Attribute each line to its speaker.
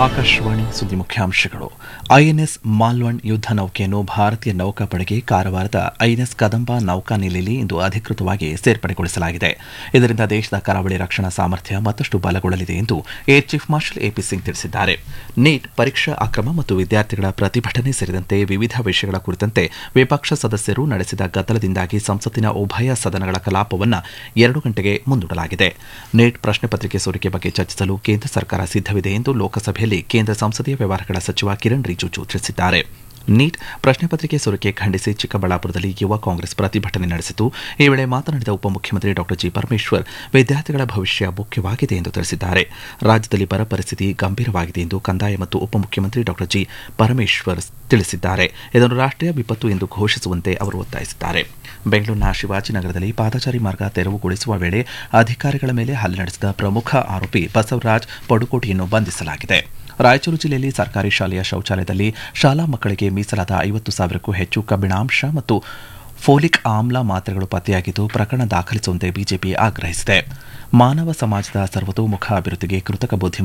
Speaker 1: ಆಕಾಶವಾಣಿ ಸುದ್ದಿ ಮುಖ್ಯಾಂಶಗಳು ಐಎನ್ಎಸ್ ಮಾಲ್ವಣ್ ಯುದ್ಧ ನೌಕೆಯನ್ನು ಭಾರತೀಯ ನೌಕಾಪಡೆಗೆ ಕಾರವಾರದ ಐಎನ್ಎಸ್ ಕದಂಬ ನೌಕಾನೆಲೆಯಲ್ಲಿ ಇಂದು ಅಧಿಕೃತವಾಗಿ ಸೇರ್ಪಡೆಗೊಳಿಸಲಾಗಿದೆ ಇದರಿಂದ ದೇಶದ ಕರಾವಳಿ ರಕ್ಷಣಾ ಸಾಮರ್ಥ್ಯ ಮತ್ತಷ್ಟು ಬಲಗೊಳ್ಳಲಿದೆ ಎಂದು Air Chief Marshal AP Singh ತಿಳಿಸಿದ್ದಾರೆ ನೀಟ್ ಪರೀಕ್ಷಾ ಅಕ್ರಮ ಮತ್ತು ವಿದ್ಯಾರ್ಥಿಗಳ ಪ್ರತಿಭಟನೆ ಸೇರಿದಂತೆ ವಿವಿಧ ವಿಷಯಗಳ ಕುರಿತಂತೆ ವಿಪಕ್ಷ ಸದಸ್ಯರು ನಡೆಸಿದ ಗದ್ದಲದಿಂದಾಗಿ ಸಂಸತ್ತಿನ ಉಭಯ ಸದನಗಳ ಕಲಾಪವನ್ನು ಎರಡು ಗಂಟೆಗೆ ಮುಂದೂಡಲಾಗಿದೆ ನೀಟ್ ಪ್ರಶ್ನೆ ಪತ್ರಿಕೆ ಸೋರಿಕೆ ಬಗ್ಗೆ ಚರ್ಚಿಸಲು ಕೇಂದ್ರ ಸರ್ಕಾರ ಸಿದ್ದವಿದೆ ಎಂದು ಲೋಕಸಭೆಯಲ್ಲಿ ಕೇಂದ್ರ ಸಂಸದೀಯ ವ್ಯವಹಾರಗಳ ಸಚಿವ ಕಿರಣ್ ರಿಜಿಜು ತಿಳಿಸಿದ್ದಾರೆ ನೀಟ್ ಪ್ರಶ್ನೆ ಪತ್ರಿಕೆ ಸೋರಿಕೆ ಖಂಡಿಸಿ ಚಿಕ್ಕಬಳ್ಳಾಪುರದಲ್ಲಿ ಯುವ ಕಾಂಗ್ರೆಸ್ ಪ್ರತಿಭಟನೆ ನಡೆಸಿತು ಈ ವೇಳೆ ಮಾತನಾಡಿದ ಉಪಮುಖ್ಯಮಂತ್ರಿ ಡಾ ಜಿ ಪರಮೇಶ್ವರ್ ವಿದ್ಯಾರ್ಥಿಗಳ ಭವಿಷ್ಯ ಮುಖ್ಯವಾಗಿದೆ ಎಂದು ತಿಳಿಸಿದ್ದಾರೆ ರಾಜ್ಯದಲ್ಲಿ ಬರ ಪರಿಸ್ಥಿತಿ ಗಂಭೀರವಾಗಿದೆ ಎಂದು ಕಂದಾಯ ಮತ್ತು ಉಪಮುಖ್ಯಮಂತ್ರಿ ಡಾ ಜಿ ಪರಮೇಶ್ವರ್ ತಿಳಿಸಿದ್ದಾರೆ ಇದನ್ನು ರಾಷ್ಟೀಯ ವಿಪತ್ತು ಎಂದು ಘೋಷಿಸುವಂತೆ ಅವರು ಒತ್ತಾಯಿಸಿದ್ದಾರೆ ಬೆಂಗಳೂರಿನ ಶಿವಾಜಿನಗರದಲ್ಲಿ ಪಾದಚಾರಿ ಮಾರ್ಗ ತೆರವುಗೊಳಿಸುವ ವೇಳೆ ಅಧಿಕಾರಿಗಳ ಮೇಲೆ ಹಲ್ಲೆ ನಡೆಸಿದ ಪ್ರಮುಖ ಆರೋಪಿ ಬಸವರಾಜ್ ಪಡುಕೋಟಿಯನ್ನು ಬಂಧಿಸಲಾಗಿದೆ ರಾಯಚೂರು ಜಿಲ್ಲೆಯಲ್ಲಿ ಸರ್ಕಾರಿ ಶಾಲೆಯ ಶೌಚಾಲಯದಲ್ಲಿ ಶಾಲಾ ಮಕ್ಕಳಿಗೆ ಮೀಸಲಾದ ಐವತ್ತು ಸಾವಿರಕ್ಕೂ ಹೆಚ್ಚು ಕಬ್ಬಿಣಾಂಶ ಮತ್ತು ಫೋಲಿಕ್ ಆಮ್ಲ ಮಾತ್ರೆಗಳು ಪತ್ತೆಯಾಗಿದ್ದು ಪ್ರಕರಣ ದಾಖಲಿಸುವಂತೆ ಬಿಜೆಪಿ ಆಗ್ರಹಿಸಿದೆ ಮಾನವ ಸಮಾಜದ ಸರ್ವತೋಮುಖ ಅಭಿವೃದ್ಧಿಗೆ ಕೃತಕ ಬುದ್ಧಿ